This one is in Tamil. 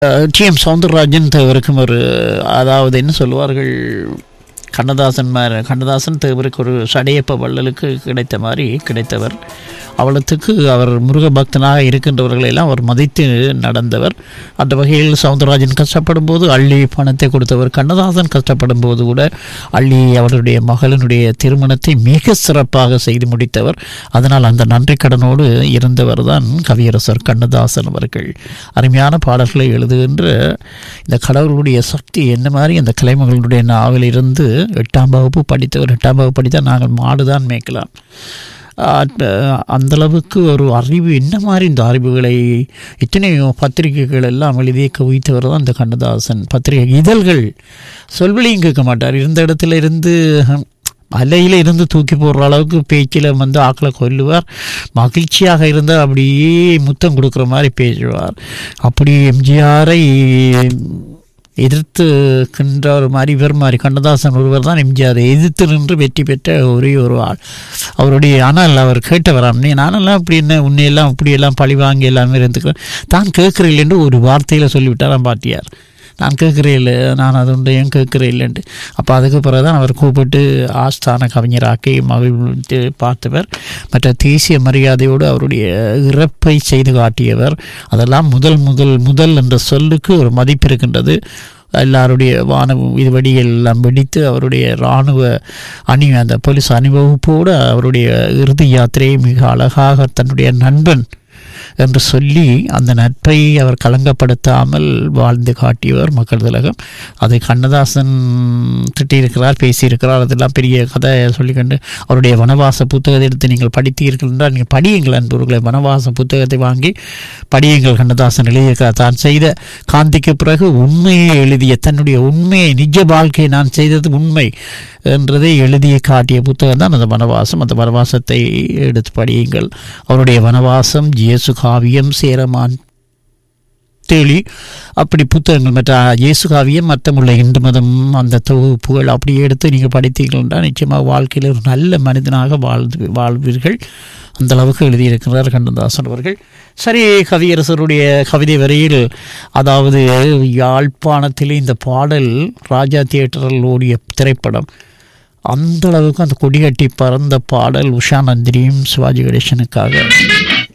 டி எம் சவுந்தரராஜன் தேவருக்கும் ஒரு அதாவது என்ன சொல்லுவார்கள் கண்ணதாசன் மாதிரி கண்ணதாசன் தேவருக்கு ஒரு சடையப்ப வள்ளலுக்கு கிடைத்த மாதிரி கிடைத்தவர் அவலத்துக்கு அவர் முருக பக்தனாக இருக்கின்றவர்களை எல்லாம் அவர் மதித்து நடந்தவர் அந்த வகையில் சவுந்தரராஜன் கஷ்டப்படும் போது அள்ளி பணத்தை கொடுத்தவர் கண்ணதாசன் கஷ்டப்படும் போது கூட அள்ளி அவருடைய மகளினுடைய திருமணத்தை மிக சிறப்பாக செய்து முடித்தவர் அதனால் அந்த நன்றி கடனோடு இருந்தவர் தான் கவியரசர் கண்ணதாசன் அவர்கள் அருமையான பாடல்களை எழுதுகின்ற இந்த கடவுளுடைய சக்தி என்ன மாதிரி அந்த கலைமகளுடைய நாவலில் இருந்து எட்டாம் வகுப்பு படித்தவர் எட்டாம் வகுப்பு படித்தால் நாங்கள் மாடு தான் மேய்க்கலாம் அந்தளவுக்கு ஒரு அறிவு என்ன மாதிரி இந்த அறிவுகளை எத்தனையோ பத்திரிகைகள் எல்லாம் எழுதிய குவித்தவர் தான் இந்த கண்ணதாசன் பத்திரிகை இதழ்கள் சொல்வெளியும் கேட்க மாட்டார் இருந்த இடத்துல இருந்து அலையில் இருந்து தூக்கி போடுற அளவுக்கு பேச்சில் வந்து ஆக்களை கொல்லுவார் மகிழ்ச்சியாக இருந்தால் அப்படியே முத்தம் கொடுக்குற மாதிரி பேசுவார் அப்படி எம்ஜிஆரை எதிர்த்துக்கின்ற ஒரு மாதிரி இவர் மாதிரி கண்ணதாசன் ஒருவர் தான் எம்ஜிஆர் எதிர்த்து நின்று வெற்றி பெற்ற ஒரே ஒரு ஆள் அவருடைய ஆனால் அவர் கேட்டவராம் நீ நானெல்லாம் அப்படி என்ன உன்னையெல்லாம் அப்படியெல்லாம் பழி வாங்கி எல்லாமே இருந்துக்கிறேன் தான் கேட்குறேன் என்று ஒரு வார்த்தையில் சொல்லிவிட்டாராம் பாட்டியார் நான் கேட்குறேன் இல்லை நான் அது உண்டு ஏன் கேட்குறேன் இல்லைன்ட்டு அப்போ அதுக்கு பிறகு தான் அவர் கூப்பிட்டு ஆஸ்தான கவிஞராக்கி மகிழ்ந்து பார்த்தவர் மற்ற தேசிய மரியாதையோடு அவருடைய இறப்பை செய்து காட்டியவர் அதெல்லாம் முதல் முதல் முதல் என்ற சொல்லுக்கு ஒரு மதிப்பு இருக்கின்றது எல்லாருடைய வான இது வெடியெல்லாம் வெடித்து அவருடைய இராணுவ அணி அந்த போலீஸ் அணிவகுப்போடு அவருடைய இறுதி யாத்திரையை மிக அழகாக தன்னுடைய நண்பன் என்று சொல்லி அந்த நட்பை அவர் கலங்கப்படுத்தாமல் வாழ்ந்து காட்டியவர் மக்கள் திலகம் அதை கண்ணதாசன் திட்டியிருக்கிறார் பேசியிருக்கிறார் அதெல்லாம் பெரிய கதை சொல்லிக்கொண்டு அவருடைய வனவாச புத்தகத்தை எடுத்து நீங்கள் படித்தீர்கள் என்றால் நீங்கள் படியுங்கள் அன்புகளை வனவாச புத்தகத்தை வாங்கி படியுங்கள் கண்ணதாசன் எழுதியிருக்கிறார் தான் செய்த காந்திக்கு பிறகு உண்மையை எழுதிய தன்னுடைய உண்மையை நிஜ வாழ்க்கையை நான் செய்தது உண்மை என்றதை எழுதிய காட்டிய புத்தகம் தான் அந்த வனவாசம் அந்த வனவாசத்தை எடுத்து படியுங்கள் அவருடைய வனவாசம் இயேசு காவியம் சேரமான் தேளி அப்படி புத்தகங்கள் மற்ற இயேசு காவியம் மற்றமுள்ள இந்து மதம் அந்த தொகுப்புகள் அப்படி எடுத்து நீங்கள் படித்தீர்கள்னா நிச்சயமாக வாழ்க்கையில் ஒரு நல்ல மனிதனாக வாழ்ந்து வாழ்வீர்கள் அந்த அளவுக்கு எழுதியிருக்கிறார் கண்ணதாசன் அவர்கள் சரி கவியரசருடைய கவிதை வரையில் அதாவது யாழ்ப்பாணத்திலே இந்த பாடல் ராஜா தியேட்டரில் ஓடிய திரைப்படம் அந்த அளவுக்கு அந்த கொடிகட்டி பறந்த பாடல் உஷா நந்தினியும் சிவாஜி கணேசனுக்காக